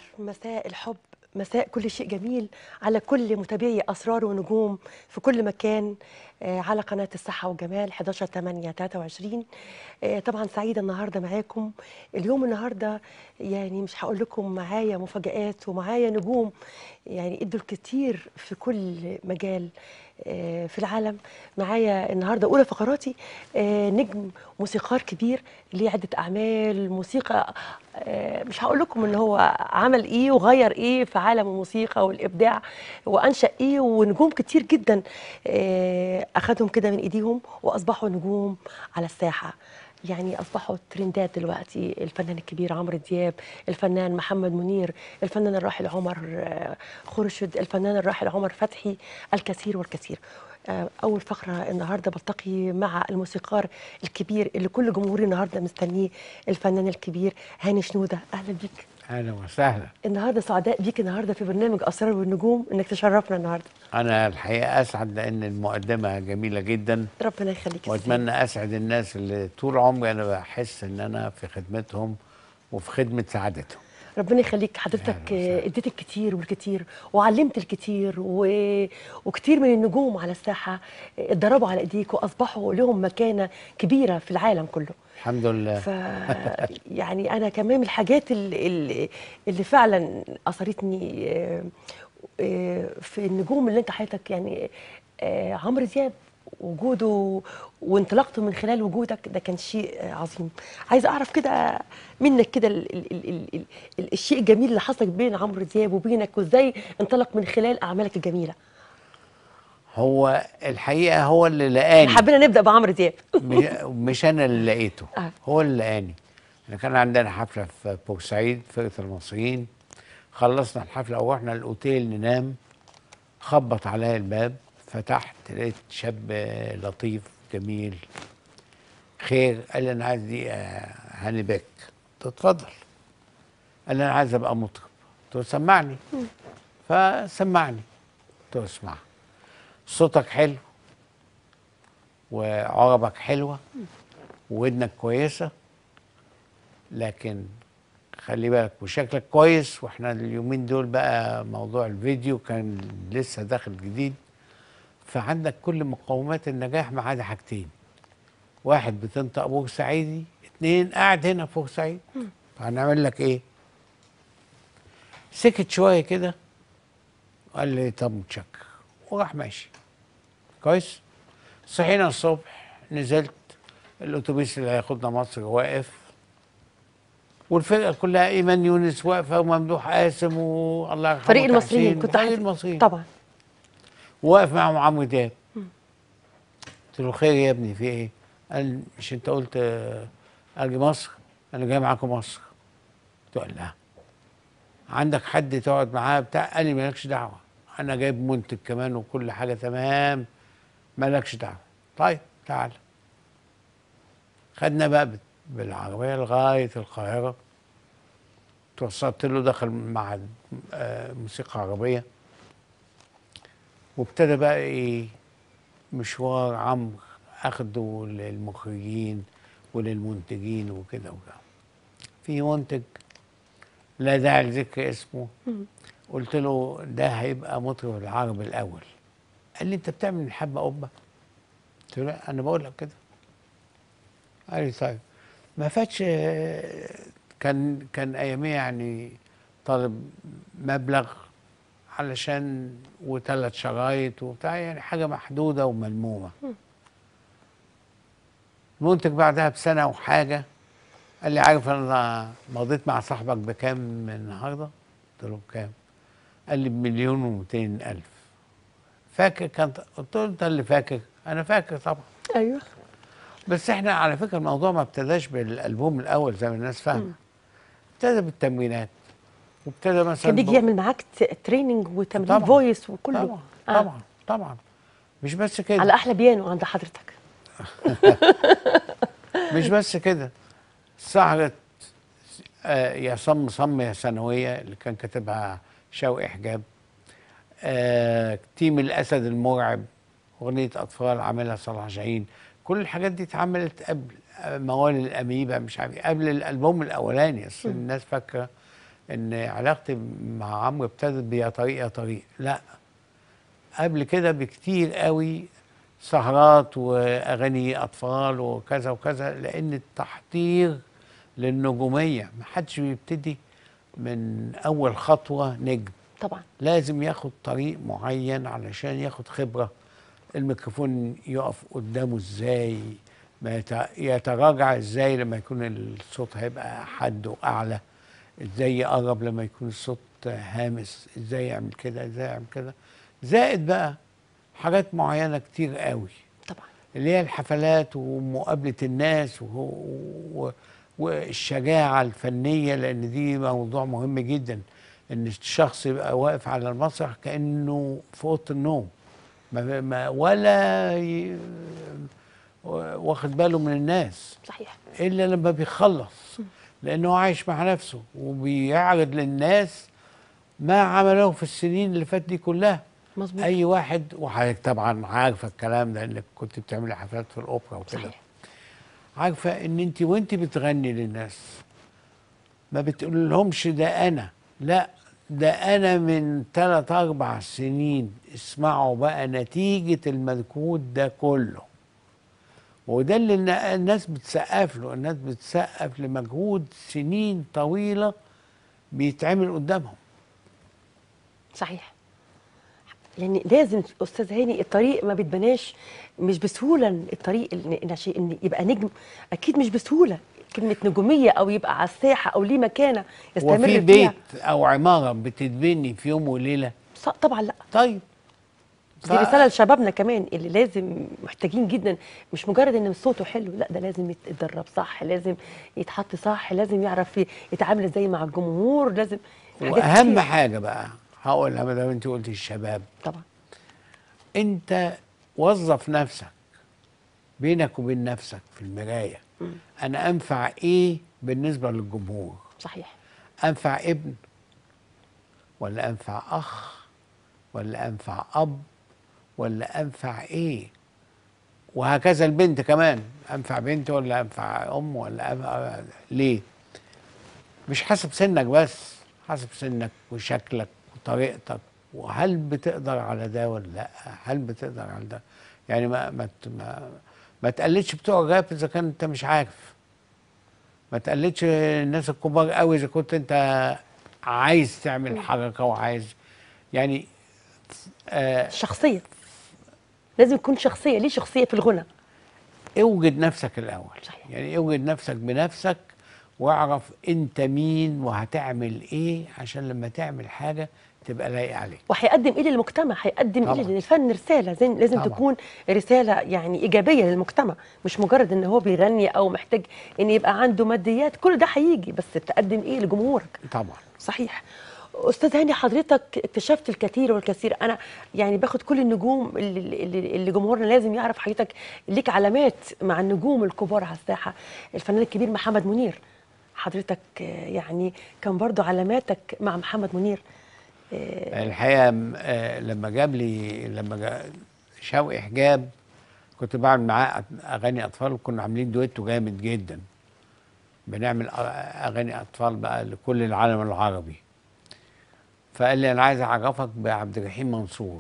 مساء الحب مساء كل شيء جميل على كل متابعي أسرار ونجوم في كل مكان آه، على قناة الصحة والجمال 11 8 23 آه، طبعا سعيدة النهاردة معاكم اليوم النهاردة يعني مش هقول لكم معايا مفاجآت ومعايا نجوم يعني ادوا الكتير في كل مجال آه، في العالم معايا النهارده اولى فقراتي آه، نجم موسيقار كبير ليه عده اعمال موسيقى آه، مش هقول لكم ان هو عمل ايه وغير ايه في عالم الموسيقى والابداع وانشا ايه ونجوم كتير جدا آه، اخدهم كده من ايديهم واصبحوا نجوم على الساحه يعني اصبحوا ترندات دلوقتي الفنان الكبير عمرو دياب الفنان محمد منير الفنان الراحل عمر آه، خورشيد الفنان الراحل عمر فتحي الكثير والكثير آه، اول فقره النهارده بلتقي مع الموسيقار الكبير اللي كل جمهوري النهارده مستنيه الفنان الكبير هاني شنوده اهلا بيك اهلا وسهلا النهارده سعداء بيك النهارده في برنامج اسرار والنجوم انك تشرفنا النهارده انا الحقيقه اسعد لان المقدمه جميله جدا ربنا يخليك يا سيدي. واتمنى اسعد الناس اللي طول عمري انا بحس ان انا في خدمتهم وفي خدمه سعادتهم ربنا يخليك حضرتك أهلا وسهلا. آه، اديت الكتير والكتير وعلمت الكتير و... وكتير من النجوم على الساحه آه، اتدربوا على ايديك واصبحوا لهم مكانه كبيره في العالم كله الحمد لله ف يعني انا كمان من الحاجات اللي, اللي, اللي فعلا اثرتني آه، آه، في النجوم اللي انت حياتك يعني آه، عمرو دياب وجوده وانطلاقته من خلال وجودك ده كان شيء آه، عظيم عايزه اعرف كده منك كده ال ال ال ال ال ال الشيء الجميل اللي حصل بين عمرو دياب وبينك وازاي انطلق من خلال اعمالك الجميله هو الحقيقه هو اللي لقاني حبينا نبدا بعمرو دياب مش- مش انا اللي لقيته آه. هو اللي لقاني احنا كان عندنا حفله في بورسعيد فرقه المصريين خلصنا الحفله ورحنا الاوتيل ننام خبط عليا الباب فتحت لقيت شاب لطيف جميل خير قال لي انا عايز دي آه، هاني بك قلت له اتفضل قال لي انا عايز ابقى مطرب قلت له سمعني فسمعني قلت له اسمع صوتك حلو وعربك حلوه وودنك كويسه لكن خلي بالك وشكلك كويس واحنا اليومين دول بقى موضوع الفيديو كان لسه داخل جديد فعندك كل مقومات النجاح ما عدا حاجتين واحد بتنطق بورسعيدي اتنين قاعد هنا في بورسعيد فهنعمل لك ايه سكت شويه كده قال لي طب متشكر وراح ماشي كويس صحينا الصبح نزلت الاتوبيس اللي هياخدنا مصر واقف والفرقه كلها ايمان يونس واقفه وممدوح قاسم والله يرحمه فريق المصريين تحسين، كنت فريق حاسس- المصريين طبعا واقف معهم عمرو دياب قلت له خير يا ابني في ايه؟ قال مش انت قلت آه، اجي مصر؟ انا جاي معاكم مصر قلت له لا عندك حد تقعد معاه بتاع قال لي مالكش دعوه انا جايب منتج كمان وكل حاجه تمام مالكش دعوه طيب تعال خدنا بقى بال- بالعربيه لغايه القاهره توصلت له دخل معهد آه، موسيقى عربيه وابتدى بقى ايه مشوار عمرو اخده للمخرجين وللمنتجين وكده وكده في منتج لا داعي لذكر اسمه قلت له ده هيبقى مطرب العرب الاول قال لي انت بتعمل من حبه قبه قلت له لا انا بقول لك كده قال لي طيب ما فاتش آه، كان كان اياميها يعني طالب مبلغ علشان وثلاث شرايط وبتاع يعني حاجه محدوده وملمومه المنتج بعدها بسنه وحاجه قال لي عارف انا مضيت مع صاحبك بكام النهارده؟ قلت له بكام؟ قال لي بمليون ومئتين الف فاكر كان قلت له انت اللي فاكر انا فاكر طبعا ايوه بس احنا على فكره الموضوع ما ابتداش بالالبوم الاول زي ما الناس فاهمه ابتدى بالتمرينات وابتدى مثلا كان بيجي ب- يعمل معاك ت- تريننج وتمرين طبعاً. فويس وكله طبعا آه. طبعا طبعا مش بس كده على احلى بيانو عند حضرتك مش بس كده سهرة آه يا صم صم يا ثانوية اللي كان كاتبها شوقي حجاب آه تيم الأسد المرعب أغنية أطفال عاملها صلاح جاهين كل الحاجات دي اتعملت قبل آه، موالي الأميبا مش عارف إيه، قبل الألبوم الأولاني أصل الناس فاكرة ان علاقتي مع عمرو ابتدت بيا طريق يا طريق لا قبل كده بكتير قوي سهرات واغاني اطفال وكذا وكذا لان التحضير للنجوميه محدش بيبتدي من اول خطوه نجم طبعا لازم ياخد طريق معين علشان ياخد خبرة الميكروفون يقف قدامه ازاي ما يت- يتراجع ازاي لما يكون الصوت هيبقى حد واعلى ازاي يقرب لما يكون الصوت هامس ازاي يعمل كده ازاي يعمل كده زائد بقى حاجات معينة كتير قوي طبعا اللي هي الحفلات ومقابلة الناس و... و... والشجاعة الفنية لأن دي موضوع مهم جدا إن الشخص يبقى واقف على المسرح كأنه في أوضة النوم ما... ما ولا ي... واخد باله من الناس صحيح إلا لما بيخلص لأنه عايش مع نفسه وبيعرض للناس ما عمله في السنين اللي فاتت دي كلها مظبوط اي واحد وحضرتك طبعا عارفه الكلام ده انك كنت بتعملي حفلات في الاوبرا وكده صحيح عارفه ان انت وانت بتغني للناس ما بتقول لهمش ده انا لا ده انا من ثلاث اربع سنين اسمعوا بقى نتيجه المجهود ده كله وده اللي النا- الناس بتسقف له الناس بتسقف لمجهود سنين طويله بيتعمل قدامهم صحيح يعني لازم استاذ هاني الطريق ما بيتبناش مش بسهوله الطريق ان إن عشان إن يبقى نجم اكيد مش بسهوله كلمه نجوميه او يبقى على الساحه او ليه مكانه يستمر وفي فيها بيت او عماره بتتبني في يوم وليله ص- طبعا لا طيب دي رساله لشبابنا كمان اللي لازم محتاجين جدا مش مجرد ان صوته حلو لا ده لازم يتدرب صح لازم يتحط صح لازم يعرف يتعامل ازاي مع الجمهور لازم حاجات واهم كتير. حاجه بقى هقولها ما دام انت قلتي الشباب طبعا انت وظف نفسك بينك وبين نفسك في المرايه انا انفع ايه بالنسبه للجمهور صحيح انفع ابن ولا انفع اخ ولا انفع اب ولا انفع ايه وهكذا البنت كمان انفع بنت ولا انفع ام ولا أنفع ليه مش حسب سنك بس حسب سنك وشكلك وطريقتك وهل بتقدر على ده ولا لا هل بتقدر على ده يعني ما ما ت- ما, ما تقلدش بتوع الراب اذا كان انت مش عارف ما تقلدش الناس الكبار قوي اذا كنت انت عايز تعمل حركه وعايز يعني آه شخصيه لازم يكون شخصيه ليه شخصيه في الغنى اوجد نفسك الاول صحيح. يعني اوجد نفسك بنفسك واعرف انت مين وهتعمل ايه عشان لما تعمل حاجه تبقى لايقه عليك وهيقدم ايه للمجتمع هيقدم ايه طبعاً. للفن رساله زي لازم طبعاً. تكون رساله يعني ايجابيه للمجتمع مش مجرد ان هو بيغني او محتاج ان يبقى عنده ماديات كل ده هيجي بس تقدم ايه لجمهورك طبعا صحيح استاذ هاني حضرتك اكتشفت الكثير والكثير انا يعني باخد كل النجوم اللي, اللي, اللي جمهورنا لازم يعرف حضرتك ليك علامات مع النجوم الكبار على الساحه الفنان الكبير محمد منير حضرتك آه، يعني كان برضو علاماتك مع محمد منير آه، الحقيقه م- آه، لما جاب لي لما جا شوقي حجاب كنت بعمل معاه أط- اغاني اطفال وكنا عاملين دويتو جامد جدا بنعمل أ- اغاني اطفال بقى لكل العالم العربي فقال لي انا عايز اعرفك بعبد الرحيم منصور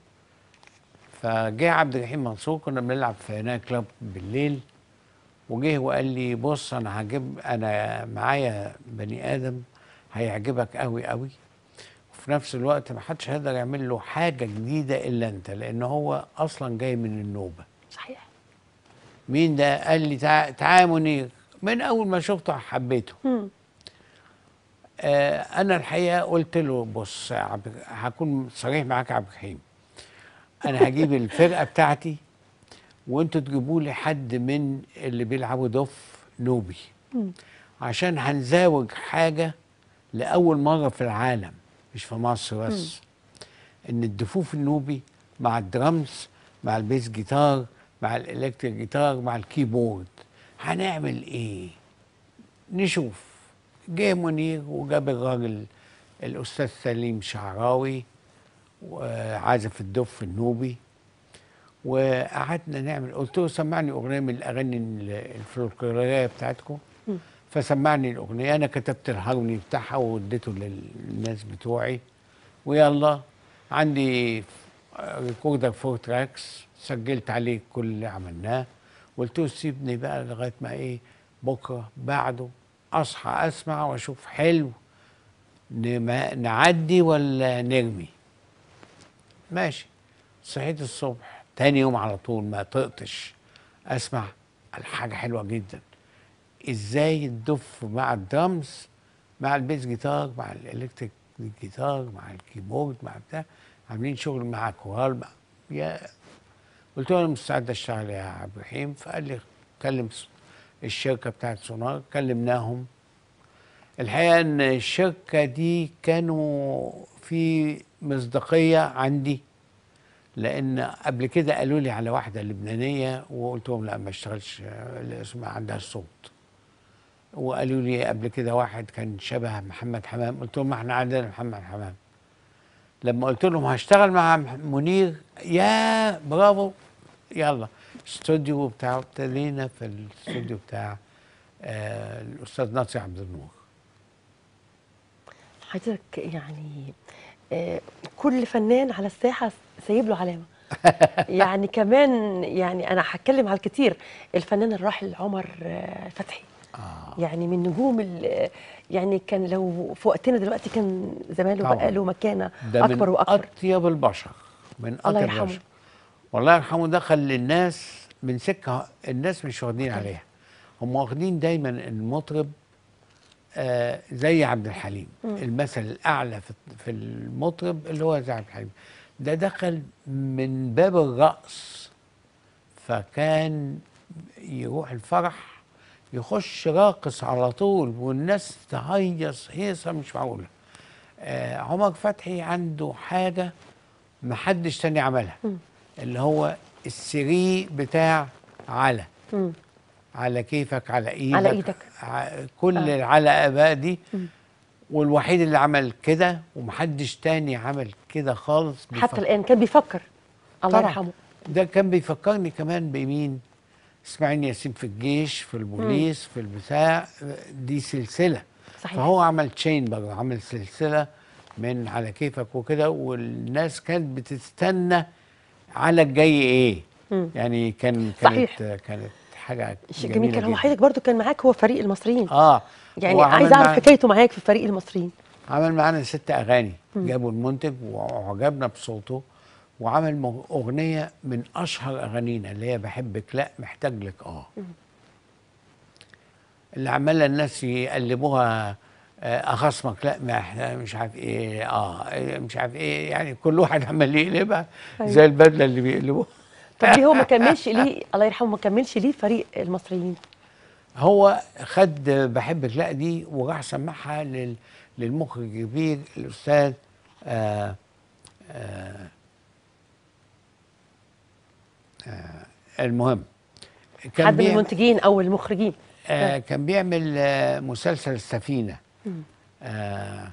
فجه عبد الرحيم منصور كنا بنلعب في نايت كلاب بالليل وجه وقال لي بص انا هجيب انا معايا بني ادم هيعجبك قوي قوي وفي نفس الوقت ما حدش هيقدر يعمل له حاجه جديده الا انت لان هو اصلا جاي من النوبه صحيح مين ده قال لي تع- تعالى يا منير من اول ما شفته حبيته مم. آه انا الحقيقه قلت له بص يا عبد هكون صريح معاك يا عبد الرحيم انا هجيب الفرقه بتاعتي وانتوا تجيبوا لي حد من اللي بيلعبوا دف نوبي عشان هنزاوج حاجه لاول مره في العالم مش في مصر بس ان الدفوف النوبي مع الدرامز مع البيس جيتار مع الالكتريك جيتار مع الكيبورد هنعمل ايه نشوف جه منير وجاب الراجل الاستاذ سليم شعراوي وعازف الدف النوبي وقعدنا نعمل قلت له سمعني اغنيه من الاغاني ال- الفلكلوريه بتاعتكم فسمعني الاغنيه انا كتبت الهارموني بتاعها واديته للناس بتوعي ويلا عندي ريكوردر فور تراكس سجلت عليه كل اللي عملناه قلت له سيبني بقى لغايه ما ايه بكره بعده اصحى اسمع واشوف حلو نما- نعدي ولا نرمي ماشي صحيت الصبح تاني يوم على طول ما طقتش اسمع الحاجه حلوه جدا ازاي الدف مع الدرمز مع البيس جيتار مع الالكتريك جيتار مع الكيبورد مع بتاع عاملين شغل مع كورال مع يا قلت له انا مستعد اشتغل يا عبد الرحيم فقال لي كلم س- الشركه بتاعت سونار كلمناهم الحقيقه ان الشركه دي كانوا في مصداقيه عندي لان قبل كده قالوا لي على واحده لبنانيه وقلت لهم لا ما اشتغلش آه، ما عندهاش صوت وقالوا لي قبل كده واحد كان شبه محمد حمام قلت لهم ما احنا عندنا محمد حمام لما قلت لهم هشتغل مع مح- منير يا برافو يلا استوديو بتاع ابتدينا في الاستوديو بتاع آه الاستاذ ناصر عبد النور حضرتك يعني آه، كل فنان على الساحه سايب له علامه يعني كمان يعني انا هتكلم على الكتير الفنان الراحل عمر آه، فتحي آه. يعني من نجوم ال- يعني كان لو في وقتنا دلوقتي كان زمانه طبعاً. بقى له مكانه ده اكبر من واكبر اطيب البشر من الله اطيب يرحمه. البشر والله يرحمه دخل للناس من سكه الناس مش واخدين عليها هم واخدين دايما المطرب آه زي عبد الحليم المثل الاعلى في في المطرب اللي هو زي عبد الحليم ده دخل من باب الرقص فكان يروح الفرح يخش راقص على طول والناس تهيص هيصه مش معقوله آه عمر فتحي عنده حاجه محدش تاني عملها اللي هو السري بتاع على مم. على كيفك على ايدك على إيدك. ع- كل آه. آه. العلقه بقى دي والوحيد اللي عمل كده ومحدش تاني عمل كده خالص حتى بيفكر. الان كان بيفكر الله طبعاً. يرحمه ده كان بيفكرني كمان بمين اسماعيل ياسين في الجيش في البوليس في البتاع دي سلسله صحيح. فهو عمل تشين بقى عمل سلسله من على كيفك وكده والناس كانت بتستنى على الجاي ايه مم. يعني كان صحيح. كانت كانت حاجه شيء جميل كان هو جداً. حضرتك برضو كان معاك هو فريق المصريين اه يعني هو عايز عمل اعرف مع- حكايته معاك في فريق المصريين عمل معانا ست اغاني جابوا المنتج وعجبنا بصوته وعمل مغ- اغنيه من اشهر اغانينا اللي هي بحبك لا محتاج لك اه اللي عمال الناس يقلبوها آه، اخصمك لا ما إحنا مش عارف ايه اه إيه مش عارف ايه يعني كل واحد عمال يقلبها أيوة. زي البدله اللي بيقلبوها طب ليه هو ما كملش ليه الله يرحمه ما كملش ليه فريق المصريين هو خد بحبك لا دي وراح سمعها لل للمخرج الكبير الاستاذ آه آه آه المهم كان حد من بيعمل- المنتجين او المخرجين آه كان بيعمل آه مسلسل السفينه آه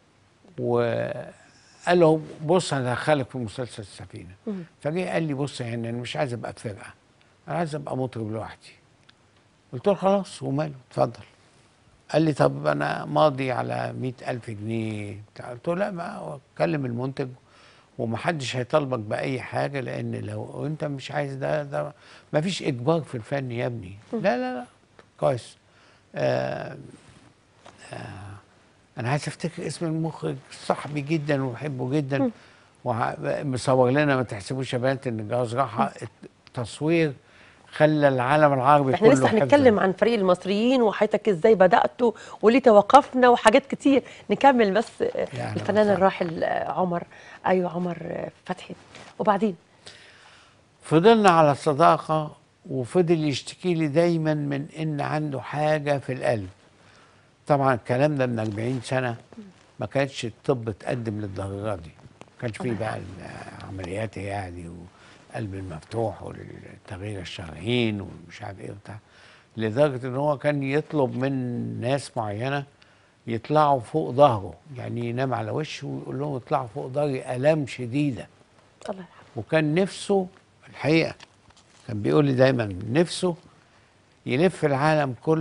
وقال له بص انا هدخلك في مسلسل السفينه فجه قال لي بص يعني انا مش عايز ابقى في فرقه انا عايز ابقى مطرب لوحدي قلت له خلاص وماله اتفضل قال لي طب انا ماضي على مئة ألف جنيه بتاع. قلت له لا ما هو كلم المنتج ومحدش هيطالبك بأي حاجة لأن لو أنت مش عايز ده ده ما فيش إجبار في الفن يا ابني لا لا لا كويس آه آه أنا عايز أفتكر اسم المخرج صاحبي جدا وبحبه جدا وع- مصور لنا ما تحسبوش يا بنات إن الجواز راحة التصوير خلى العالم العربي احنا كله لسه حفظه. هنتكلم عن فريق المصريين وحياتك ازاي بداتوا وليه توقفنا وحاجات كتير نكمل بس آه، يعني الفنان صح. الراحل آه، عمر ايوه عمر آه، فتحي وبعدين فضلنا على صداقة وفضل يشتكي لي دايما من ان عنده حاجة في القلب طبعا الكلام ده من 40 سنة ما كانتش الطب تقدم للدرجة دي ما كانش فيه بقى العمليات يعني والقلب المفتوح والتغيير الشرايين ومش عارف ايه وبتاع لدرجة ان هو كان يطلب من ناس معينة يطلعوا فوق ظهره يعني ينام على وشه ويقول لهم اطلعوا فوق ظهري آلام شديدة الله يرحمه وكان نفسه الحقيقه كان بيقول لي دايما نفسه يلف العالم كله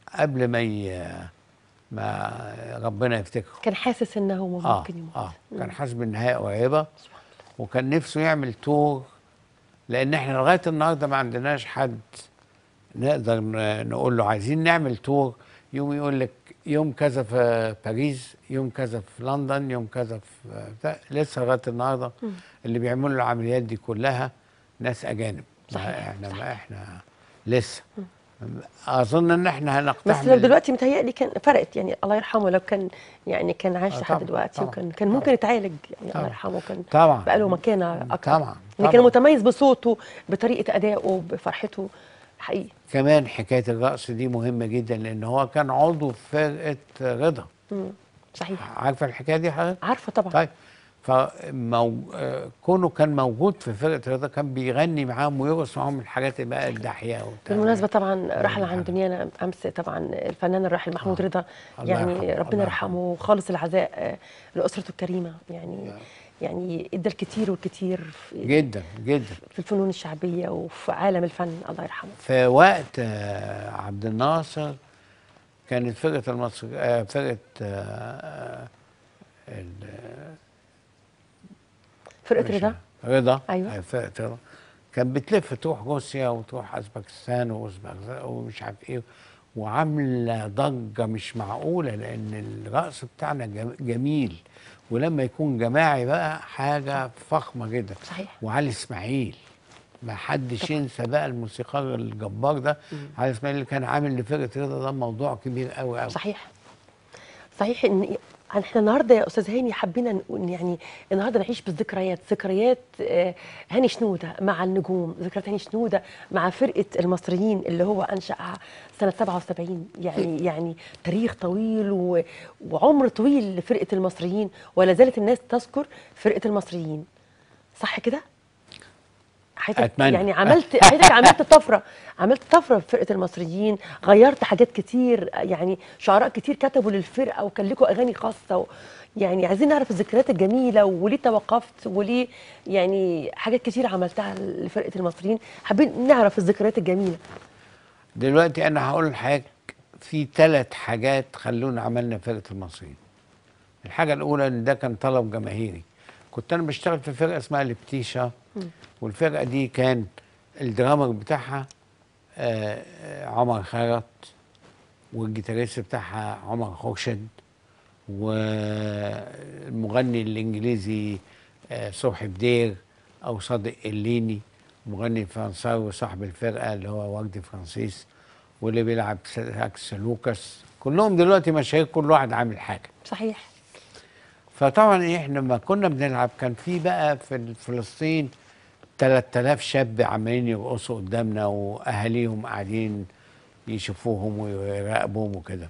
قبل ما ي... ما ربنا يفتكره كان حاسس انه هو اه ممكن يموت اه كان حاسس بالنهايه قريبه سبحان الله وكان نفسه يعمل تور لان احنا لغايه النهارده ما عندناش حد نقدر ن- نقول له عايزين نعمل تور يوم يقول لك يوم كذا في باريس يوم كذا في لندن يوم كذا في بتاع. لسه لغايه النهارده اللي بيعملوا العمليات دي كلها ناس اجانب ما صحيح، احنا صحيح. ما احنا لسه اظن ان احنا بس هنقتحم لو ال- دلوقتي متهيألي كان فرقت يعني الله يرحمه لو كان يعني كان عايش آه لحد طبعاً، دلوقتي طبعاً، وكان كان ممكن يتعالج يعني الله طبعاً. يرحمه كان طبعا بقى له مكانه اكتر طبعا يعني كان متميز بصوته بطريقه ادائه بفرحته حقيقي كمان حكايه الرقص دي مهمه جدا لان هو كان عضو في فرقه رضا مم. صحيح عارفه الحكايه دي حضرتك؟ عارفه طبعا طيب فمو... آه، كونه كان موجود في فرقه رضا كان بيغني معاهم ويرقص معاهم الحاجات اللي بقى الداحيه وبتاع بالمناسبة طبعا رحل عن حاجة. دنيانا أمس طبعا الفنان الراحل محمود آه. رضا الله يعني يرحمه، ربنا الله يرحمه خالص العزاء آه، لأسرته الكريمة يعني يا. يعني ادى الكثير والكثير في, جدا جدا في الفنون الشعبية وفي عالم الفن الله يرحمه في وقت آه، عبد الناصر كانت فرقه المصر آه، فرقه آه، ال- فرقة مش- رضا رضا أيوة. آه، فرقه رضا كانت بتلف تروح روسيا وتروح ازبكستان وأوزبك- ومش عارف ايه وعامله ضجه مش معقوله لان الرقص بتاعنا جم- جميل ولما يكون جماعي بقى حاجه فخمه جدا صحيح وعلي اسماعيل ما حدش ينسى بقى الموسيقار الجبار ده علي اسماعيل اللي كان عامل لفرقه رضا ده موضوع كبير قوي قوي صحيح صحيح ان احنا النهارده يا استاذ هاني حبينا نقول يعني النهارده نعيش بالذكريات ذكريات آه، هاني شنوده مع النجوم ذكريات هاني شنوده مع فرقه المصريين اللي هو انشاها سنه 77 يعني يعني تاريخ طويل و- وعمر طويل لفرقه المصريين ولا زالت الناس تذكر فرقه المصريين صح كده حضرتك أتمنى. يعني عملت حضرتك عملت طفره عملت طفره في فرقه المصريين غيرت حاجات كتير يعني شعراء كتير كتبوا للفرقه وكان لكم اغاني خاصه و يعني عايزين نعرف الذكريات الجميله وليه توقفت وليه يعني حاجات كتير عملتها لفرقه المصريين حابين نعرف الذكريات الجميله دلوقتي انا هقول لحضرتك في ثلاث حاجات خلونا عملنا فرقه المصريين الحاجه الاولى ان ده كان طلب جماهيري كنت انا بشتغل في فرقه اسمها البتيشا والفرقه دي كان الدرامر بتاعها آه، آه، عمر خيرت والجيتاريست بتاعها عمر خورشيد والمغني الانجليزي آه، صبحي بدير او صادق الليني مغني فرنساوي وصاحب الفرقه اللي هو وجدي فرانسيس واللي بيلعب ساكس لوكاس كلهم دلوقتي مشاهير كل واحد عامل حاجه صحيح فطبعا إيه، احنا لما كنا بنلعب كان في بقى في فلسطين 3000 شاب عمالين يرقصوا قدامنا واهاليهم قاعدين يشوفوهم ويراقبوهم وكده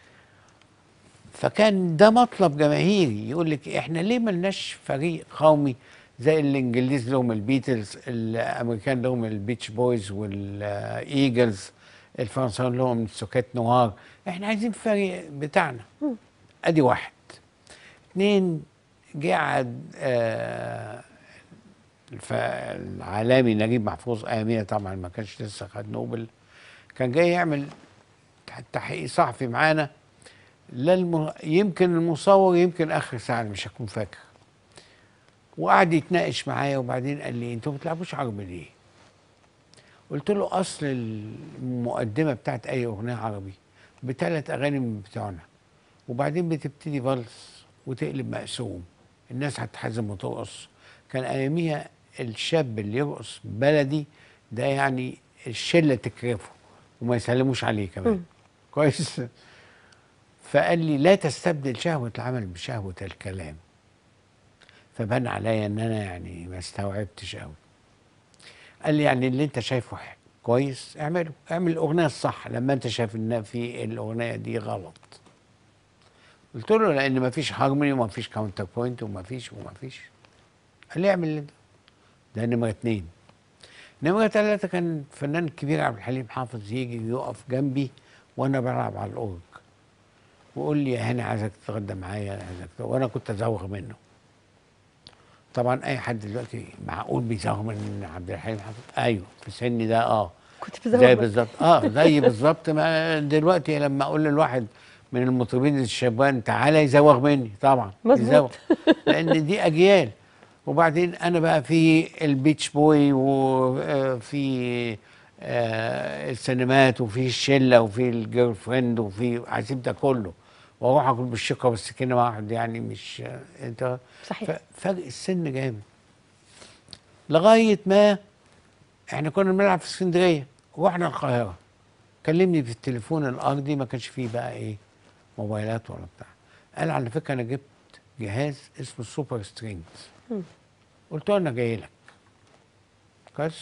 فكان ده مطلب جماهيري يقول لك احنا ليه ملناش فريق قومي زي الانجليز لهم البيتلز الامريكان لهم البيتش بويز والايجلز الفرنساويين لهم السوكات نوار احنا عايزين فريق بتاعنا ادي واحد اتنين جه قعد آه الف- العالمي نجيب محفوظ اياميها طبعا ما كانش لسه خد نوبل كان جاي يعمل تح- تحقيق صحفي معانا لا الم... يمكن المصور يمكن اخر ساعه أنا مش هكون فاكر وقعد يتناقش معايا وبعدين قال لي انتوا ما بتلعبوش عربي ليه؟ قلت له اصل المقدمه بتاعت اي اغنيه عربي بثلاث اغاني من بتوعنا وبعدين بتبتدي فالس وتقلب مقسوم الناس هتحزم وترقص كان اياميها الشاب اللي يرقص بلدي ده يعني الشله تكرفه وما يسلموش عليه كمان مم. كويس فقال لي لا تستبدل شهوه العمل بشهوه الكلام فبان عليا ان انا يعني ما استوعبتش قوي قال لي يعني اللي انت شايفه ح- كويس اعمله اعمل الاغنيه الصح لما انت شايف ان في الاغنيه دي غلط قلت له لان ما فيش هارموني وما فيش كاونتر بوينت وما فيش وما فيش قال لي اعمل اللي ده ده نمره اتنين نمره ثلاثه كان الفنان الكبير عبد الحليم حافظ يجي يقف جنبي وانا بلعب على الاورج ويقول لي يا هاني عايزك تتغدى معايا عايزك ت- وانا كنت ازوغ منه طبعا اي حد دلوقتي معقول بيزوغ من عبد الحليم حافظ ايوه في سني ده اه كنت في زي زمان بالظبط اه زي بالظبط ما دلوقتي لما اقول للواحد من المطربين الشبان تعالى يزوغ مني طبعا مظبوط. يزوغ لان دي اجيال وبعدين انا بقى في البيتش بوي وفي آه السينمات وفي الشله وفي الجيرل فريند وفي هسيب ده كله واروح اكل بالشقه والسكينه مع واحد يعني مش آه، انت صحيح. ف- فرق السن جامد لغايه ما احنا كنا بنلعب في اسكندريه واحنا القاهره كلمني في التليفون الارضي ما كانش فيه بقى ايه موبايلات ولا بتاع قال على فكره انا جبت جهاز اسمه سوبر سترينجز قلت له انا جاي لك كويس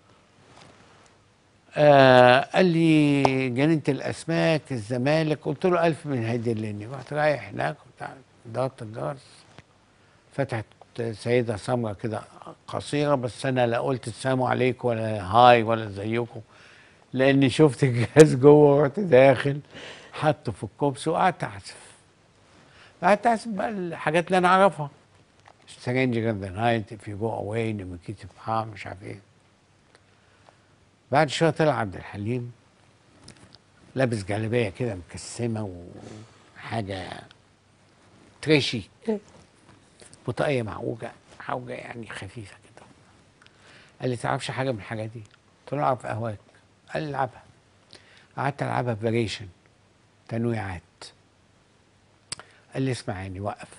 آه قال لي جنينه الاسماك الزمالك قلت له ألف من هيدلني رحت رايح هناك وبتاع ضغطت الجرس فتحت سيده سمراء كده قصيره بس انا لا قلت السلام عليكم ولا هاي ولا زيكم لاني شفت الجهاز جوه ورحت داخل حطه في الكوبس وقعدت اعزف قعدت اعزف بقى الحاجات اللي انا اعرفها سترينجر ذا نايت اف يو جو اواي نمكيتي بحام مش عارف ايه بعد شويه طلع عبد الحليم لابس جلابيه كده مكسمه وحاجه تريشي وطاقيه معوجه حوجه يعني خفيفه كده قال لي تعرفش حاجه من الحاجات دي قلت له اعرف اهواك قال لي العبها قعدت العبها فاريشن تنويعات قال لي اسمعني وقف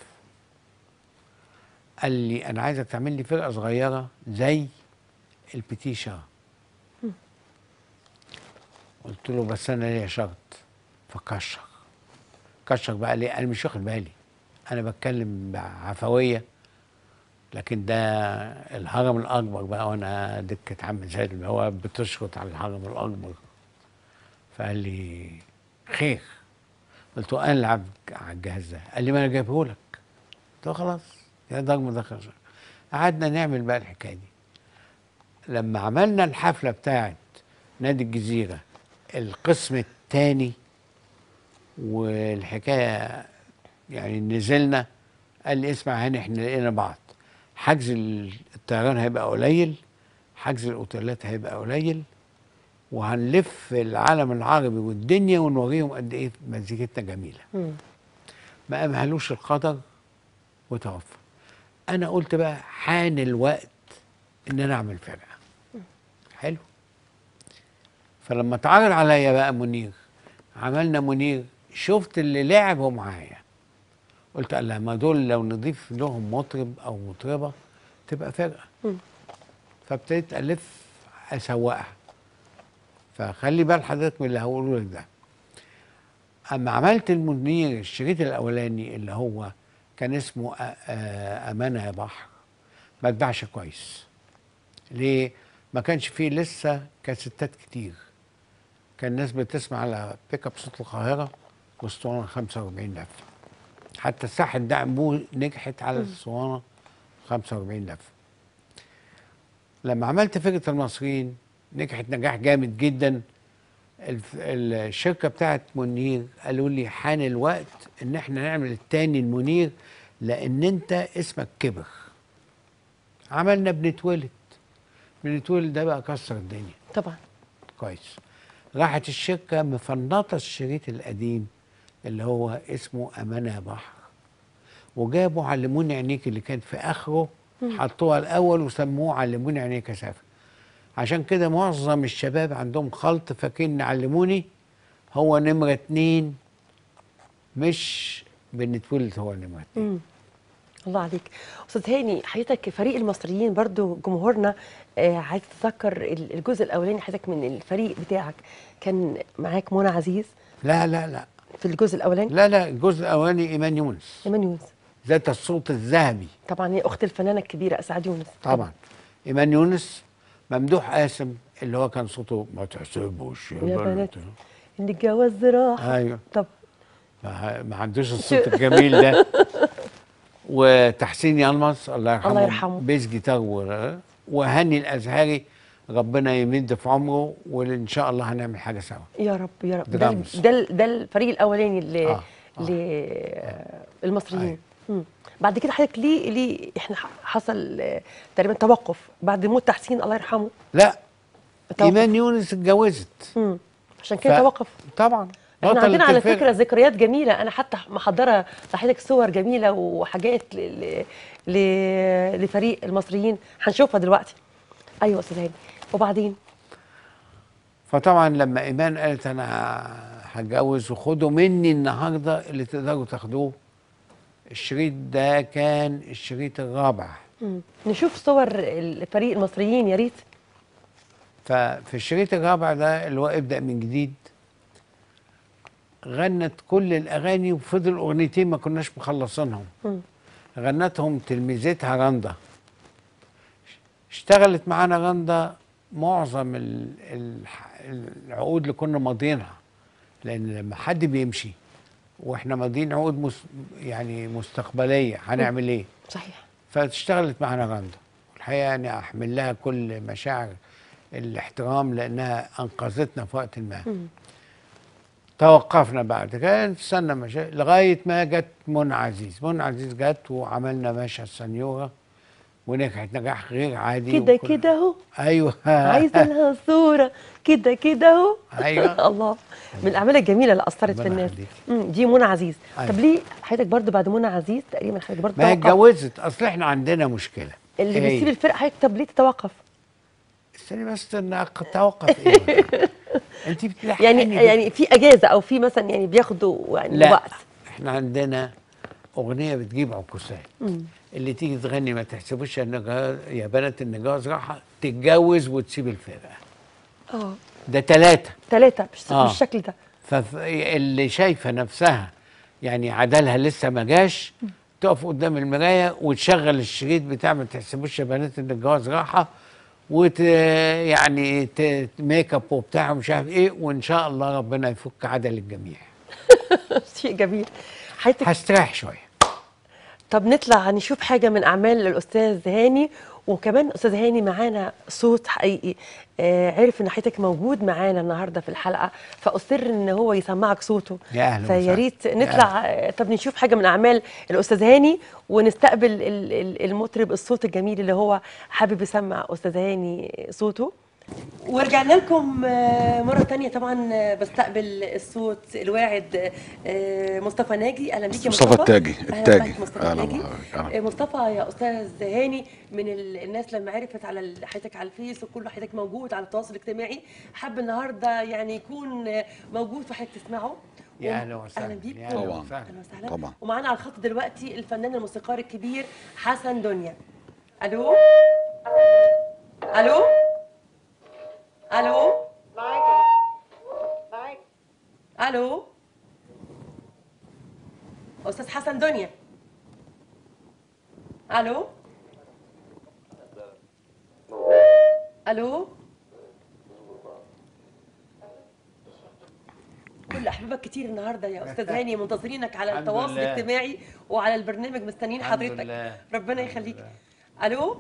قال لي انا عايزك تعمل لي فرقه صغيره زي البتيشا قلت له بس انا ليا شرط فكشر كشر بقى ليه انا مش واخد بالي انا بتكلم بعفويه لكن ده الهرم الاكبر بقى وانا دكه عم زايد اللي هو بتشرط على الهرم الاكبر فقال لي خير قلت له انا اللي عب- على الجهاز ده قال لي ما انا جايبه لك قلت له خلاص يا ضرب ده خلاص قعدنا نعمل بقى الحكايه دي لما عملنا الحفله بتاعت نادي الجزيره القسم الثاني والحكايه يعني نزلنا قال لي اسمع هاني احنا لقينا بعض حجز الطيران هيبقى قليل حجز الاوتيلات هيبقى قليل وهنلف العالم العربي والدنيا ونوريهم قد ايه مزيكتنا جميله مم. ما امهلوش القدر وتوفى انا قلت بقى حان الوقت ان انا اعمل فرقه حلو فلما اتعرض عليا بقى منير عملنا منير شفت اللي لعبوا معايا قلت الله ما دول لو نضيف لهم مطرب او مطربه تبقى فرقه مم. فابتديت الف اسوقها فخلي بال حضرتك من اللي هقوله لك ده اما عملت المنير الشريط الاولاني اللي هو كان اسمه أ- أ- امانه يا بحر ما اتباعش كويس ليه ما كانش فيه لسه كاسيتات كتير كان الناس بتسمع على بيك اب صوت القاهره واسطوانه 45 لفه حتى ساحه دعمبو نجحت على الاسطوانه 45 لفه لما عملت فرقه المصريين نجحت نجاح جامد جدا الف- الشركه بتاعت منير قالوا لي حان الوقت ان احنا نعمل التاني المنير لان انت اسمك كبر عملنا بنتولد بنتولد ده بقى كسر الدنيا طبعا كويس راحت الشركه مفنطه الشريط القديم اللي هو اسمه امانه يا بحر وجابوا علموني عينيك اللي كان في اخره حطوها الاول وسموه علموني عينيك يا سافر عشان كده معظم الشباب عندهم خلط فاكرين علموني هو نمره اتنين مش بنتولد هو نمره اتنين مم. الله عليك استاذ هاني حضرتك فريق المصريين برضو جمهورنا آه عايز تتذكر ال- الجزء الاولاني حضرتك من الفريق بتاعك كان معاك منى عزيز لا لا لا في الجزء الاولاني لا لا الجزء الاولاني ايمان يونس ايمان يونس ذات الصوت الذهبي طبعا هي اخت الفنانه الكبيره اسعاد يونس طبعا ايمان يونس ممدوح قاسم اللي هو كان صوته ما تحسبوش يا بنات اللي الجواز راحه ايوه طب ما ما عندوش الصوت الجميل ده وتحسين يلمس الله يرحمه الله يرحمه. بيس جيتار و- وهاني الازهري ربنا يمد في عمره وان شاء الله هنعمل حاجه سوا يا رب يا رب ده درامز. ال- ده, ال- ده الفريق الاولاني اللي آه، آه. للمصريين أيوة. مم. بعد كده حضرتك ليه ليه احنا ح- حصل آه، تقريبا توقف بعد موت تحسين الله يرحمه لا توقف. ايمان يونس اتجوزت مم. عشان كده ف- توقف طبعا احنا بطلة عندنا على الفرقة. فكره ذكريات جميله انا حتى محضره لحضرتك صور جميله وحاجات ل... ل... ل... لفريق المصريين هنشوفها دلوقتي ايوه استاذ هاني وبعدين فطبعا لما ايمان قالت انا هتجوز وخدوا مني النهارده اللي تقدروا تاخدوه الشريط ده كان الشريط الرابع مم. نشوف صور الفريق المصريين يا ريت ففي الشريط الرابع ده اللي هو ابدأ من جديد غنت كل الأغاني وفضل أغنيتين ما كناش مخلصينهم مم. غنتهم تلميذتها رندا اشتغلت معانا رندا معظم ال- الح- العقود اللي كنا ماضيينها لأن لما حد بيمشي واحنا ماضيين عقود مس يعني مستقبلية هنعمل ايه؟ صحيح فاشتغلت معنا رندا والحقيقه يعني احمل لها كل مشاعر الاحترام لانها انقذتنا في وقت ما توقفنا بعد كده نستنى مشا... لغايه ما جت منى عزيز منى عزيز جت وعملنا مشهد سنيوره ونجحت نجاح غير عادي كده وكل- كده اهو ايوه عايزه لها صوره كده كده اهو أيوة. الله من الاعمال الجميله اللي اثرت في ربنا الناس يخليك. مم، دي منى عزيز أيوة. طب ليه حضرتك برضو بعد منى عزيز تقريبا حضرتك برضو ما هي توقف. اتجوزت اصل احنا عندنا مشكله اللي إيه؟ بيسيب الفرقه حضرتك طب ليه تتوقف استني بس ان توقف ايه انت بتلحقني يعني بت- يعني في اجازه او في مثلا يعني بياخدوا يعني لا وقت احنا عندنا اغنيه بتجيب عكوسات اللي تيجي تغني ما تحسبوش ان جا- يا بنات ان جواز راحه تتجوز وتسيب الفرقه اه ده ثلاثه ثلاثه مش آه. بالشكل ده فاللي شايفه نفسها يعني عدالها لسه ما جاش تقف قدام المرايه وتشغل الشريط بتاع ما تحسبوش يا بنات ان الجواز راحه وت يعني ت- ميك اب وبتاع ومش عارف ايه وان شاء الله ربنا يفك عدل الجميع شيء جميل حضرتك هستريح شويه طب نطلع نشوف حاجة من أعمال الأستاذ هاني وكمان أستاذ هاني معانا صوت حقيقي آه عرف إن حضرتك موجود معانا النهاردة في الحلقة فأصر إن هو يسمعك صوته يا أهلا فيا وسهلا. ريت يا نطلع آه، طب نشوف حاجة من أعمال الأستاذ هاني ونستقبل ال- ال- المطرب الصوت الجميل اللي هو حابب يسمع أستاذ هاني صوته ورجعنا لكم آه، مرة تانية طبعا آه، بستقبل الصوت الواعد آه، مصطفى ناجي أهلا بيك يا مصطفى مصطفى التاجي، أهلا التاجي. بك مصطفى أهلا ناجي بحضرتك، أهلا. آه، مصطفى يا أستاذ هاني من ال- الناس لما عرفت على ال- حضرتك على الفيس وكل حضرتك موجود على التواصل الاجتماعي حب النهاردة يعني يكون آه، موجود وحضرتك تسمعه يا وم- أهلا وسهلا. أهلا بيك يا أهلا طبعاً. وسهلا. أهلا وسهلا طبعاً. ومعانا على الخط دلوقتي الفنان الموسيقار الكبير حسن دنيا ألو ألو ألو معاك معاك الو استاذ حسن دنيا الو الو كل احبابك كتير النهارده يا استاذ هاني منتظرينك على الحمد التواصل لله. الاجتماعي وعلى البرنامج مستنيين الحمد حضرتك لله. ربنا الحمد يخليك لله. الو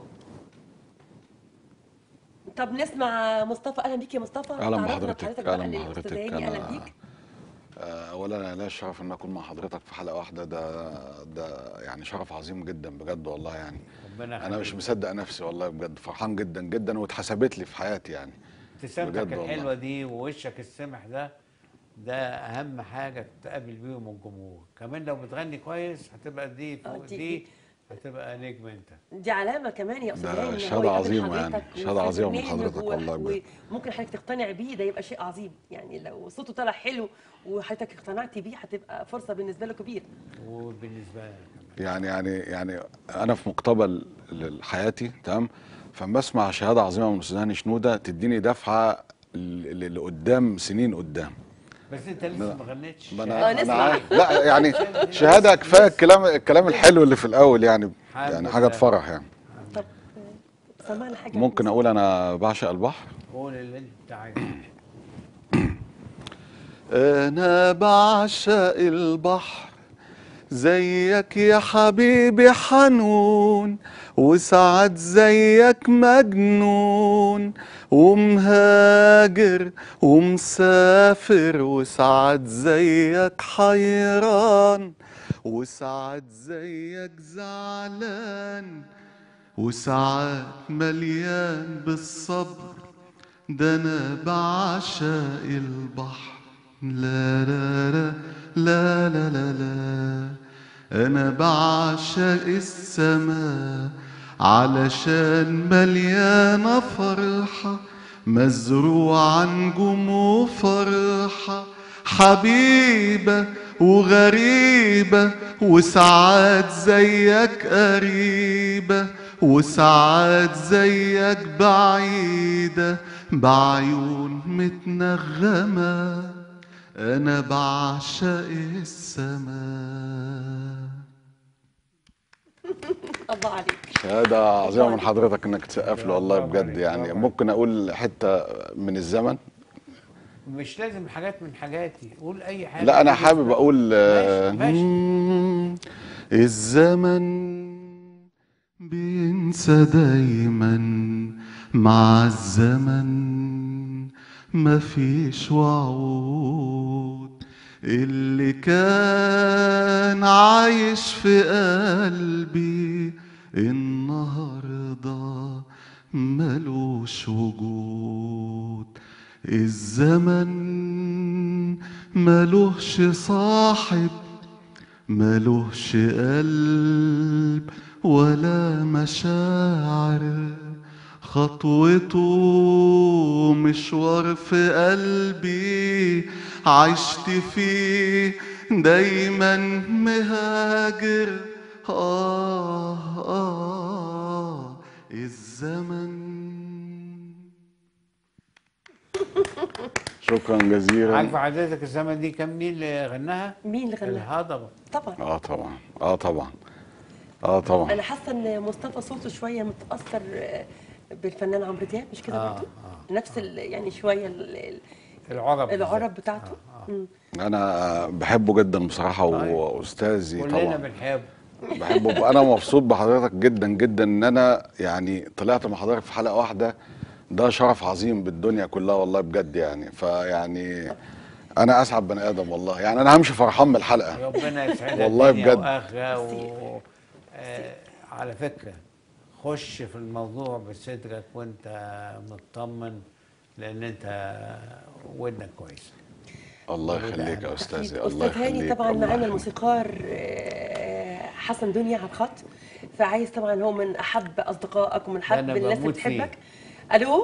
طب نسمع مصطفى اهلا بيك يا مصطفى أهلا تعرفنا بحضرتك، بقى أهلا للأستاذ بحضرتك. هاني اهلا أنا- بيك آه، اولا انا ليا الشرف ان اكون مع حضرتك في حلقه واحده ده ده يعني شرف عظيم جدا بجد والله يعني ربنا انا مش يخليك. مصدق نفسي والله بجد فرحان جدا جدا واتحسبت لي في حياتي يعني ابتسامتك بجد والله. الحلوه دي ووشك السمح ده ده اهم حاجه تقابل بيهم الجمهور كمان لو بتغني كويس هتبقى دي آه، فوق دي- دي هتبقى نجم انت دي علامة كمان يا أستاذ ده هاني إن شهادة هو يقابل عظيمة يعني، حضرتك شهادة وفي عظيمة من البرنامج حضرتك و- والله بجد. وممكن حضرتك تقتنع بيه ده يبقى شيء عظيم يعني لو صوته طلع حلو وحضرتك اقتنعتي بيه هتبقى فرصة بالنسبة له كبيرة وبالنسبه لك كمان يعني يعني يعني انا في مقتبل ال- حياتي تمام فلما بسمع شهاده عظيمه من استاذ هاني شنوده تديني دفعه ل- ل- لقدام سنين قدام بس انت لسه ما غنيتش ما آه، انا انا نسمع. عارف لا يعني شهاده كفايه الكلام الكلام الحلو اللي في الاول يعني الحمد يعني حاجه لله. تفرح يعني طب آه، سمعنا حاجة ممكن اقول انا بعشق البحر قول اللي انت عايزه انا بعشق البحر زيك يا حبيبي حنون وساعات زيك مجنون ومهاجر ومسافر وساعات زيك حيران وساعات زيك زعلان وساعات مليان بالصبر ده انا بعشق البحر لا لا لا لا لا لا لا انا بعشق السماء علشان مليانة فرحة مزروعة نجوم وفرحة حبيبة وغريبة وساعات زيك قريبة وساعات زيك بعيدة بعيون متنغمة أنا بعشق السماء الله عليك شهادة عظيمة من حضرتك انك تسقف له والله برافو بجد عليك، يعني برافو ممكن اقول حتة من الزمن مش لازم حاجات من حاجاتي قول اي حاجه لا انا تيجي حابب في- اقول آه، ماشي، ماشي. مم، الزمن بينسى دايما مع الزمن مفيش وعود اللي كان عايش في قلبي النهارده ملوش وجود الزمن ملوش صاحب ملوش قلب ولا مشاعر خطوته مشوار في قلبي عشت فيه دايما مهاجر آه آه الزمن شكرا جزيلا عارفه حضرتك الزمن دي كان مين اللي غناها؟ مين اللي غناها؟ الهضبه طبعا اه طبعا اه طبعا اه طبعا انا حاسه ان مصطفى صوته شويه متاثر آه، بالفنان عمرو دياب مش كده آه، برضه نفس ال- يعني شويه ال- ال- العرب العرب بالذات. بتاعته مم. انا بحبه جدا بصراحة طيب. واستاذي كلنا طبعا بنحبه بحبه انا مبسوط بحضرتك جدا جدا ان انا يعني طلعت مع حضرتك في حلقة واحدة ده شرف عظيم بالدنيا كلها والله بجد يعني فيعني انا اسعد بني ادم والله يعني انا همشي فرحان من الحلقة ربنا يسعدك والله دنيا بجد. واخره و... آه على فكره خش في الموضوع بصدرك وانت مطمن لان انت ودنك كويسه الله وده يخليك يا أهم. استاذي أكيد. الله استاذ هاني يخليك طبعا الله معانا يخليك. الموسيقار آه، حسن دنيا على الخط فعايز طبعا هو من احب اصدقائك ومن احب أنا الناس اللي بموت فيه. بتحبك الو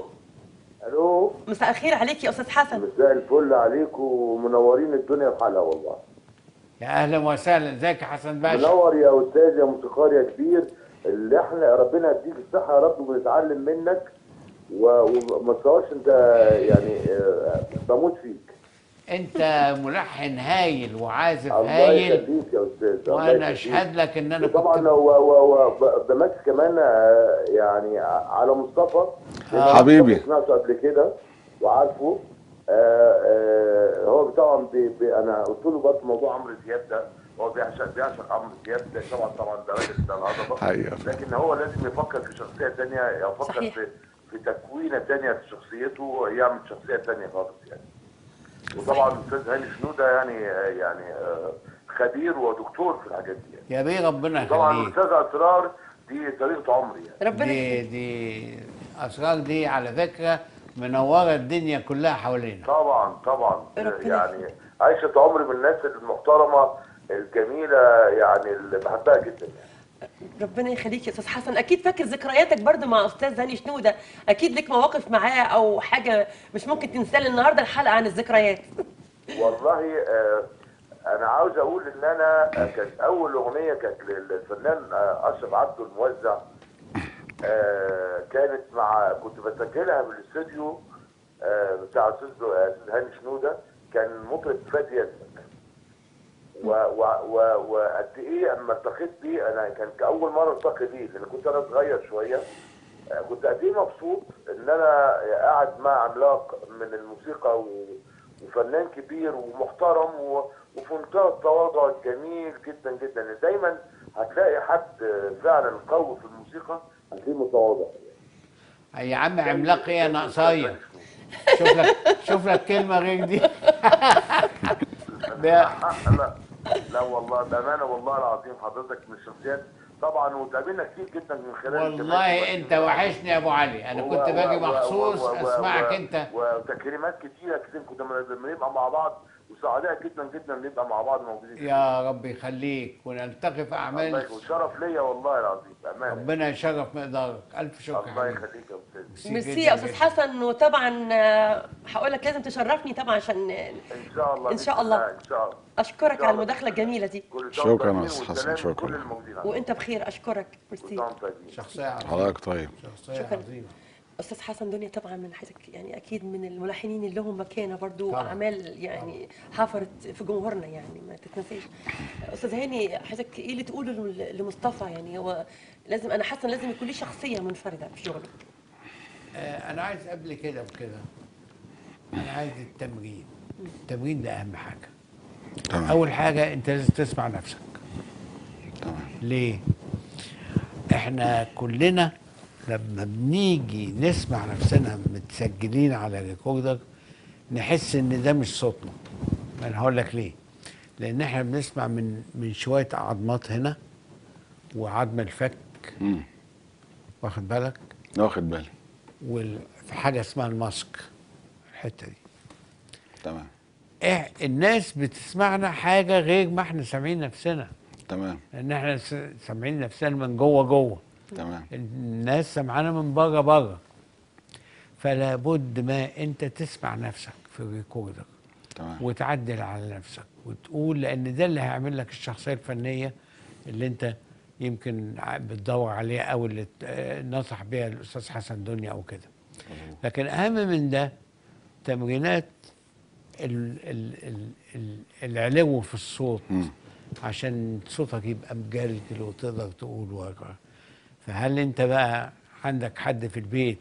الو مساء الخير عليك يا استاذ حسن مساء الفل عليكم ومنورين الدنيا بحالها والله يا اهلا وسهلا ازيك يا حسن باشا منور يا استاذ يا موسيقار يا كبير اللي احنا ربنا يديك الصحه يا رب وبنتعلم منك و- وما تصورش انت يعني آه، بموت فيك انت ملحن هايل وعازف الله هايل يخليك يا استاذ الله وانا يخليك. اشهد لك ان انا طبعا كنت و- و- و- بمس كمان آه، يعني على مصطفى لأن حبيبي. مصطفى سمعته قبل كده وعارفه آه، آه، هو طبعا بي بي انا قلت له برضه موضوع عمرو دياب ده هو بيعشق بيعشق عمرو دياب ده طبعا طبعا ده راجل ده الهضبه حقيقة. لكن هو لازم يفكر في شخصيه ثانيه يفكر صحيح. في في تكوينه ثانيه في شخصيته يعمل شخصيه ثانيه خالص يعني وطبعا الاستاذ هاني شنوده يعني يعني آه، خبير ودكتور في الحاجات دي يعني. يا بيه ربنا طبعا يخليك الاستاذ اسرار دي طريقه عمري يعني ربنا دي دي اسرار دي على فكره منوره الدنيا كلها حوالينا طبعا طبعا ربنا يعني عايشه عمري من الناس المحترمه الجميله يعني اللي بحبها جدا يعني ربنا يخليك يا استاذ حسن اكيد فاكر ذكرياتك برضو مع استاذ هاني شنوده اكيد لك مواقف معاه او حاجه مش ممكن تنساها النهارده الحلقه عن الذكريات والله آه انا عاوز اقول ان انا آه، كانت اول اغنيه كانت للفنان آه، اشرف عبده الموزع آه كانت مع كنت بسجلها بالاستوديو آه بتاع استاذ استاذ هاني شنوده كان مطرب فادي يزنك و و و وقد ايه اما التقيت بيه انا كان كاول مره التقي بيه لان كنت انا صغير شويه آه، كنت قد ايه مبسوط ان انا قاعد مع عملاق من الموسيقى و- وفنان كبير ومحترم و- وفي منتهى التواضع الجميل جدا جدا دايما هتلاقي حد فعلا قوي في الموسيقى هتلاقيه متواضع يا عم عملاق ايه ناقصايه شوف لك شوف لك كلمه غير دي ده لا لا والله بامانه والله العظيم حضرتك من الشخصيات طبعا وتقابلنا كتير جدا من خلال والله انت وحشني يا ابو علي انا كنت باجي مخصوص اسمعك انت وتكريمات كتيره كتير كنا بنبقى مع بعض وسعداء جدا جدا نبقى مع بعض موجودين يا رب يخليك ونلتقي في الله اعمال يخليك شرف ليا والله العظيم بامانه ربنا يشرف مقدارك الف شكر الله حبيبي. يخليك يا استاذ ميرسي جداً يا استاذ جداً. حسن وطبعا آه، هقول لك لازم تشرفني طبعا عشان ان شاء الله إن شاء بإذن الله. ان شاء الله اشكرك إن شاء على الله. المداخله الجميله دي كل سنة شكراً وأنتم يا طيبين أستاذ حسن، والسلام شكراً. لكل الموجودين وانت بخير اشكرك كل ميرسي سنة وأنتم طيبين شخصيه عظيمه حضرتك طيب شخصيه شكراً. عظيمه استاذ حسن دنيا طبعا من حيثك يعني اكيد من الملحنين اللي لهم مكانه برضو طبعاً. اعمال يعني حفرت في جمهورنا يعني ما تتنسيش استاذ هاني حضرتك ايه اللي تقوله لم- لمصطفى يعني هو لازم انا حاسه إن لازم يكون ليه شخصيه منفرده في شغله آه، انا عايز قبل كده وكده انا عايز التمرين التمرين ده اهم حاجه تمام اول حاجه انت لازم تسمع نفسك تمام ليه احنا كلنا لما بنيجي نسمع نفسنا متسجلين على ريكوردر نحس ان ده مش صوتنا انا هقول لك ليه لان احنا بنسمع من من شويه عظمات هنا وعظم الفك مم. واخد بالك واخد بالي وفي حاجه اسمها الماسك الحته دي تمام إيه الناس بتسمعنا حاجه غير ما احنا سامعين نفسنا تمام لان احنا س- سامعين نفسنا من جوه جوه تمام الناس سمعانا من بره بره فلا بد ما انت تسمع نفسك في الريكوردر تمام وتعدل على نفسك وتقول لان ده اللي هيعمل لك الشخصيه الفنيه اللي انت يمكن ع- بتدور عليها او اللي ت- آه، نصح بيها الاستاذ حسن دنيا او كده لكن اهم من ده تمرينات ال ال ال ال العلو في الصوت مم. عشان صوتك يبقى مجلجل وتقدر تقول وراء فهل انت بقى عندك حد في البيت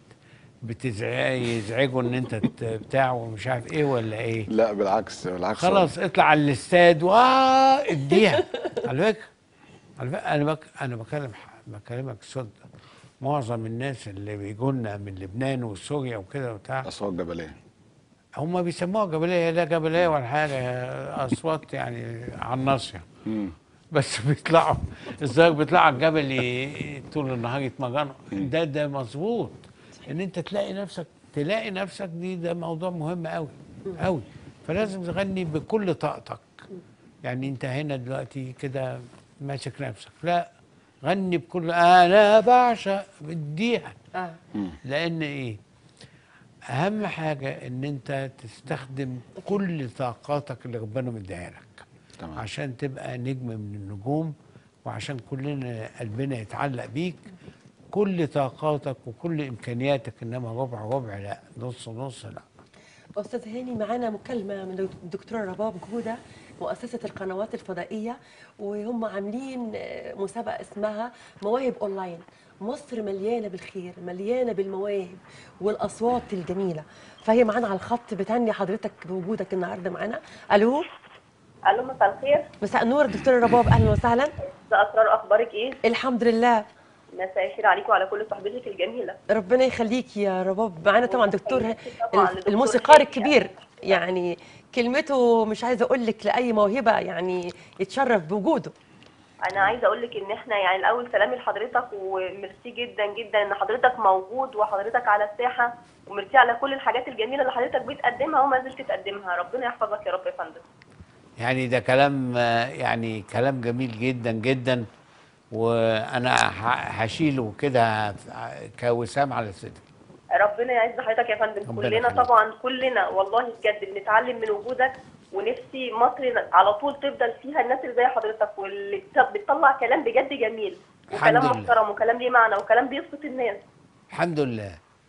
بتزعجه ان انت ت- بتاع ومش عارف ايه ولا ايه لا بالعكس بالعكس خلاص اطلع على الاستاد واه اديها على فكره على فكره انا بك انا بكلم ح- بكلمك صدق معظم الناس اللي بيجوا لنا من لبنان وسوريا وكده وبتاع اصوات جبليه هم بيسموها جبليه لا جبليه ولا حاجه اصوات يعني على الناصيه مم. بس بيطلعوا ازاي بيطلعوا على الجبل ي- طول النهار يتمرنوا ده ده مظبوط ان انت تلاقي نفسك تلاقي نفسك دي ده موضوع مهم قوي قوي فلازم تغني بكل طاقتك يعني انت هنا دلوقتي كده ماسك نفسك لا غني بكل انا بعشق بديها اه لان ايه اهم حاجه ان انت تستخدم كل طاقاتك اللي ربنا مديها لك تمام. عشان تبقى نجم من النجوم وعشان كلنا قلبنا يتعلق بيك كل طاقاتك وكل امكانياتك انما ربع ربع لا نص نص لا استاذ هاني معانا مكالمه من الدكتوره رباب جوده مؤسسه القنوات الفضائيه وهم عاملين آه، مسابقه اسمها مواهب اونلاين مصر مليانه بالخير مليانه بالمواهب والاصوات الجميله فهي معانا على الخط بتهني حضرتك بوجودك النهارده معانا الو الو مساء الخير مساء النور دكتوره رباب اهلا وسهلا ده اسرار اخبارك ايه الحمد لله مساء الخير عليكم وعلى كل صحبتك الجميله ربنا يخليك يا رباب معانا طبعا دكتور طبعاً دكتور الموسيقار هاني الكبير يعني كلمته مش عايزه اقول لك لاي موهبه يعني يتشرف بوجوده انا عايزه اقول لك ان احنا يعني الاول سلامي لحضرتك وميرسي جدا جدا ان حضرتك موجود وحضرتك على الساحه وميرسي على كل الحاجات الجميله اللي حضرتك بتقدمها وما زلت تقدمها ربنا يحفظك يا رب يا فندم يعني ده كلام آه، يعني كلام جميل جدا جدا وانا ه- هشيله كده كوسام على صدري ربنا يعز حضرتك يا فندم ربنا كلنا يخليك. طبعا كلنا والله بجد بنتعلم من وجودك ونفسي مصر على طول تفضل فيها الناس اللي زي حضرتك واللي بت- بتطلع كلام بجد جميل وكلام الحمد لله. محترم وكلام ليه معنى وكلام بيبسط الناس الحمد لله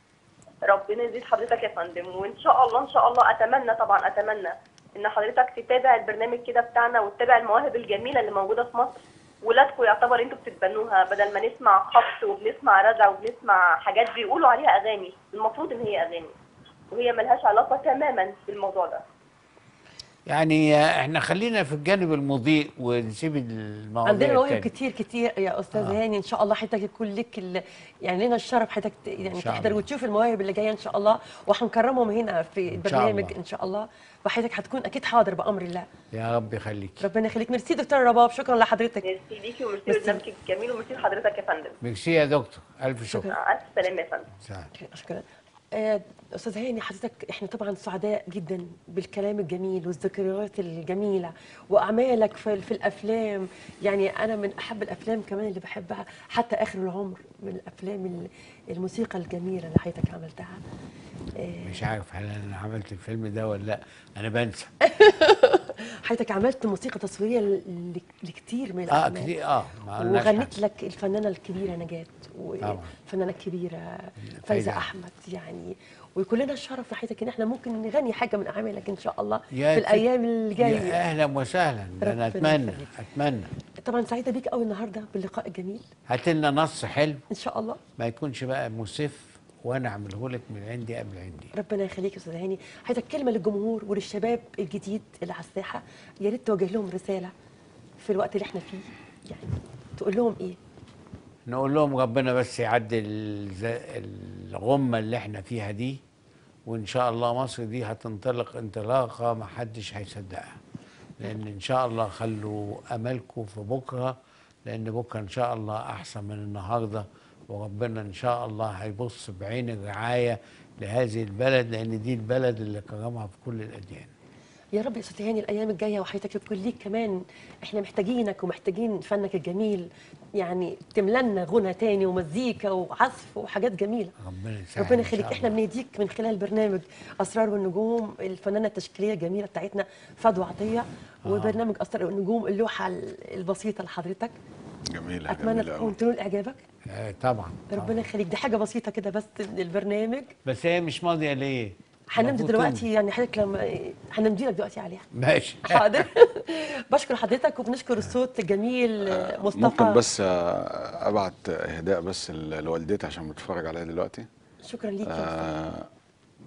ربنا يزيد حضرتك يا فندم وان شاء الله ان شاء الله اتمنى طبعا اتمنى ان حضرتك تتابع البرنامج كده بتاعنا وتتابع المواهب الجميله اللي موجوده في مصر ولادكم يعتبر انتوا بتتبنوها بدل ما نسمع خبط وبنسمع رزع وبنسمع حاجات بيقولوا عليها اغاني المفروض ان هي اغاني وهي ملهاش علاقه تماما بالموضوع ده يعني آه، احنا خلينا في الجانب المضيء ونسيب المواضيع عندنا مواهب التانية. كتير كتير يا استاذ آه. هاني ان شاء الله حضرتك يكون لك ال... يعني لنا الشرف حضرتك ت- يعني شاء تحضر الله. وتشوف المواهب اللي جايه ان شاء الله وهنكرمهم هنا في شاء البرنامج الله. ان شاء الله فحضرتك هتكون اكيد حاضر بامر الله يا رب يخليك ربنا يخليك ميرسي دكتور رباب شكرا لحضرتك ميرسي ليكي وميرسي ميرسي. لبرنامجك الجميل وميرسي لحضرتك يا فندم ميرسي يا دكتور الف شكر شكرا. مع الف سلامه يا فندم سلام. شكرا آه، استاذ هاني حضرتك احنا طبعا سعداء جدا بالكلام الجميل والذكريات الجميله واعمالك في, في الافلام يعني انا من احب الافلام كمان اللي بحبها حتى اخر العمر من الافلام ال- الموسيقى الجميله اللي حضرتك عملتها آه، مش عارف هل انا عملت الفيلم ده ولا لا انا بنسى حضرتك عملت موسيقى تصويريه ل- لكتير من اه الاعمال كتير اه ما قلناش وغنيت حاجة. لك الفنانه الكبيره نجاة طبعا. والفنانه الكبيره فايزة فايزه احمد يعني وكلنا الشرف لحضرتك ان احنا ممكن نغني حاجه من اعمالك ان شاء الله يا في ست- الايام يا الجايه اهلا وسهلا ده انا ربنا اتمنى يخليك. اتمنى طبعا سعيده بيك قوي النهارده باللقاء الجميل هات لنا نص حلو ان شاء الله ما يكونش بقى مسف وانا اعمله لك من عندي قبل عندي ربنا يخليك يا استاذ هاني حضرتك كلمه للجمهور وللشباب الجديد اللي على الساحه يا ريت توجه لهم رساله في الوقت اللي احنا فيه يعني تقول لهم ايه نقول لهم ربنا بس يعدي الز- الغمة اللي احنا فيها دي وان شاء الله مصر دي هتنطلق انطلاقة ما حدش هيصدقها لان ان شاء الله خلوا املكم في بكرة لان بكرة ان شاء الله احسن من النهاردة وربنا ان شاء الله هيبص بعين الرعاية لهذه البلد لان دي البلد اللي كرمها في كل الاديان يا رب يا استاذ هاني الايام الجايه وحياتك يكون ليك كمان احنا محتاجينك ومحتاجين فنك الجميل يعني تملنا غنى تاني ومزيكا وعزف وحاجات جميله ربنا يسهل ربنا إن شاء يخليك احنا الله. بنهديك من خلال برنامج اسرار والنجوم الفنانه التشكيليه الجميله بتاعتنا فدوى عطيه وبرنامج اسرار والنجوم اللوحه البسيطه لحضرتك جميله اتمنى جميله أوي. تكون تنول اعجابك آه طبعا ربنا طبعا. يخليك دي حاجه بسيطه كده بس من البرنامج بس هي مش ماضية ليه؟ هنمضي المفروض دلوقتي تمضي. يعني حضرتك لما هنمضي لك دلوقتي عليها ماشي حاضر بشكر حضرتك وبنشكر الصوت الجميل مصطفى ممكن بس آه، ابعت اهداء بس ل- لوالدتي عشان بتتفرج عليا دلوقتي شكرا ليك يا أستاذ. آه،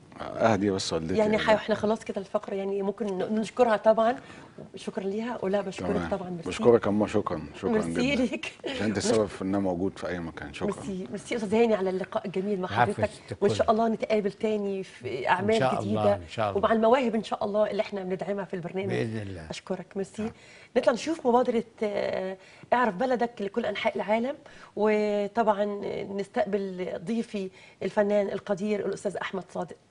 اهدي بس والدتي يعني إهداء. احنا خلاص كده الفقره يعني ممكن نشكرها طبعا شكرا ليها ولا بشكرك تمام. طبعا ميرسي بشكرك يا أما شكرا شكرا ميرسي جدا ليك عشان انت السبب في ان انا موجود في اي مكان شكرا ميرسي ميرسي يا استاذ هاني على اللقاء الجميل مع العفو يا حضرتك ست وان الكل. شاء الله نتقابل تاني في اعمال إن شاء جديده الله، إن شاء الله. ومع المواهب ان شاء الله اللي احنا بندعمها في البرنامج بإذن الله. اشكرك ميرسي نطلع نشوف مبادره آه، اعرف بلدك لكل انحاء العالم وطبعا نستقبل ضيفي الفنان القدير الاستاذ احمد صادق